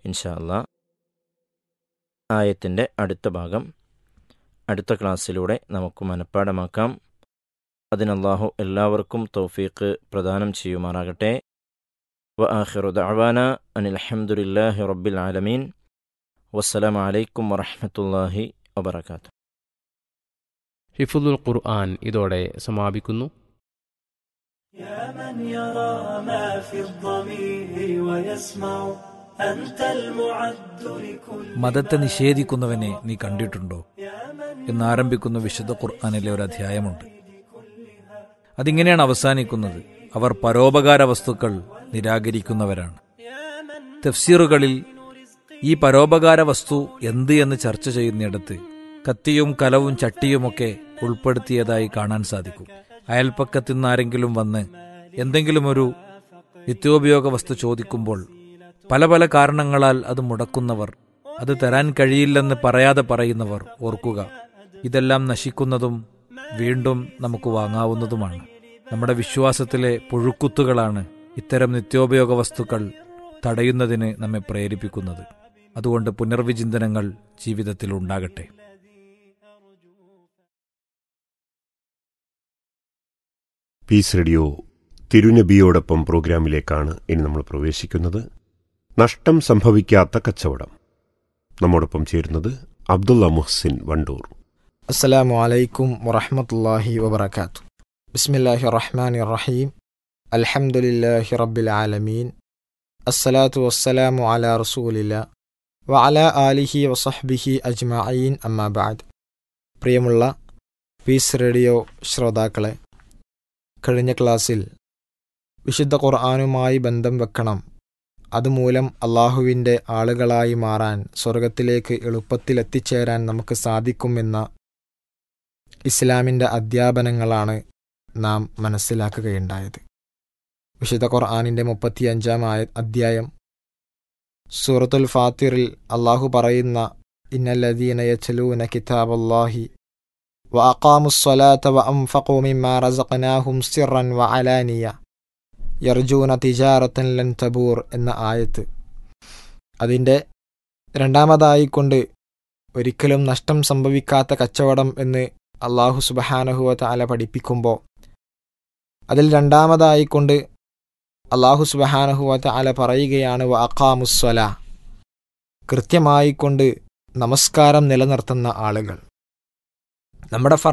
ഇൻഷാ അല്ലാ ആയത്തിൻ്റെ അടുത്ത ഭാഗം അടുത്ത ക്ലാസ്സിലൂടെ നമുക്ക് മനഃപ്പാടമാക്കാം അതിനല്ലാഹു എല്ലാവർക്കും തൗഫീഖ് പ്രദാനം ചെയ്യുമാറാകട്ടെ വ ആഖിറു ദഅവാന അനിൽ ഹംദുലില്ലാഹി റബ്ബിൽ ആലമീൻ വസ്സലാമു അലൈക്കും വറഹ്മത്തുള്ളാഹി വബറകാതുഹു ഹിഫുദുൽ ഖുർആൻ ഇതോടെ സമാപിക്കുന്നു يا من يرى ما في الضمير ويسمع أنت المعد لكل മതത്തെ നിഷേധിക്കുന്നവനെ നീ കണ്ടിട്ടുണ്ടോ എന്നാരംഭിക്കുന്ന വിശുദ്ധ ഖുർആാനിലെ ഒരു അധ്യായമുണ്ട് അതിങ്ങനെയാണ് അവസാനിക്കുന്നത് അവർ പരോപകാര വസ്തുക്കൾ നിരാകരിക്കുന്നവരാണ് തഫ്സീറുകളിൽ ഈ പരോപകാര വസ്തു എന്ത് എന്ന് ചർച്ച ചെയ്യുന്നിടത്ത് കത്തിയും കലവും ചട്ടിയുമൊക്കെ ഉൾപ്പെടുത്തിയതായി കാണാൻ സാധിക്കും അയൽപ്പക്കത്തു നിന്നാരെങ്കിലും വന്ന് എന്തെങ്കിലും ഒരു നിത്യോപയോഗ വസ്തു ചോദിക്കുമ്പോൾ പല പല കാരണങ്ങളാൽ അത് മുടക്കുന്നവർ അത് തരാൻ കഴിയില്ലെന്ന് പറയാതെ പറയുന്നവർ ഓർക്കുക ഇതെല്ലാം നശിക്കുന്നതും വീണ്ടും നമുക്ക് വാങ്ങാവുന്നതുമാണ് നമ്മുടെ വിശ്വാസത്തിലെ പുഴുക്കുത്തുകളാണ് ഇത്തരം നിത്യോപയോഗ വസ്തുക്കൾ തടയുന്നതിന് നമ്മെ പ്രേരിപ്പിക്കുന്നത് അതുകൊണ്ട് പുനർവിചിന്തനങ്ങൾ ജീവിതത്തിൽ ഉണ്ടാകട്ടെ പീസ് റേഡിയോ തിരുനബിയോടൊപ്പം പ്രോഗ്രാമിലേക്കാണ് ഇനി നമ്മൾ പ്രവേശിക്കുന്നത് നഷ്ടം സംഭവിക്കാത്ത കച്ചവടം നമ്മോടൊപ്പം ചേരുന്നത് അബ്ദുള്ള മുഹ്സിൻ വണ്ടൂർ അസ്സലാമു അലൈക്കും വറഹ്മത്തുള്ളാഹി വബറകാത്തു ബിസ്മില്ലാഹി റഹ്മാനി റഹീം അൽഹംദുലില്ലാഹി റബ്ബിൽ ആലമീൻ അസ്സലാത്തു വസ്സലാമു അലാ റസൂലില്ല വ അലാ ആലിഹി വസഹ്ബിഹി അജ്മഈൻ അമ്മാ ബഅദ് പ്രിയമുള്ള പീസ് റേഡിയോ ശ്രോതാക്കളെ കഴിഞ്ഞ ക്ലാസ്സിൽ വിശുദ്ധ ഖുർആാനുമായി ബന്ധം വെക്കണം അതുമൂലം അള്ളാഹുവിൻ്റെ ആളുകളായി മാറാൻ സ്വർഗത്തിലേക്ക് എളുപ്പത്തിൽ എത്തിച്ചേരാൻ നമുക്ക് സാധിക്കുമെന്ന ഇസ്ലാമിൻ്റെ അധ്യാപനങ്ങളാണ് നാം മനസ്സിലാക്കുകയുണ്ടായത് വിശുദ്ധ ഖുർആാനിൻ്റെ മുപ്പത്തിയഞ്ചാം ആയ അധ്യായം സൂറത്തുൽ ഫാത്തിറിൽ അള്ളാഹു പറയുന്ന ഇന്നല്ലദീന യച്ചലൂന കിതാബല്ലാഹി വ അഖാമുസ്സലാത്ത വ അംഫഖു മിമ്മാ റസഖനാഹും സിറൻ വ അലാനിയ യർജൂന തിജാറത്തൻ ലൻ തബൂർ എന്ന ആയത്ത് അതിൻ്റെ രണ്ടാമതായിക്കൊണ്ട് ഒരിക്കലും നഷ്ടം സംഭവിക്കാത്ത കച്ചവടം എന്ന് അള്ളാഹു സുബഹാനഹുവ താല പഠിപ്പിക്കുമ്പോൾ അതിൽ രണ്ടാമതായിക്കൊണ്ട് അള്ളാഹു സുബഹാനഹുവ താല പറയുകയാണ് വ അഖാമുസ്വല കൃത്യമായിക്കൊണ്ട് നമസ്കാരം നിലനിർത്തുന്ന ആളുകൾ നമ്മുടെ